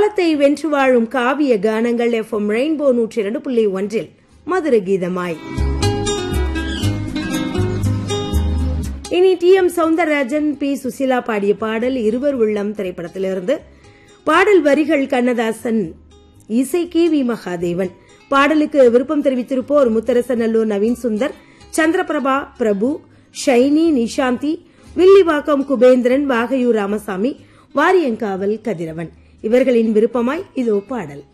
காலத்தை வென்று வாழும் காவிய கானங்கள் எஃப்எம் ரெயின்போ நூற்றி இரண்டு புள்ளி ஒன்றில் மதுர கீதமாய் இனி T M Soundararajan P Susheela பாடிய பாடல் இருவர் உள்ளம் திரைப்படத்திலிருந்து பாடல் வரிகள் கண்ணதாசன் இசை கே வி மகாதேவன் பாடலுக்கு விருப்பம் தெரிவித்திருப்போர் முத்தரசநல்லூர் நவீன் சுந்தர் சந்திரபிரபா பிரபு ஷைனி நிஷாந்தி வில்லிவாக்கம் குபேந்திரன் வாகையூர் ராமசாமி வாரியங்காவல் கதிரவன் இவர்களின் விருப்பமாய் இதோ பாடல்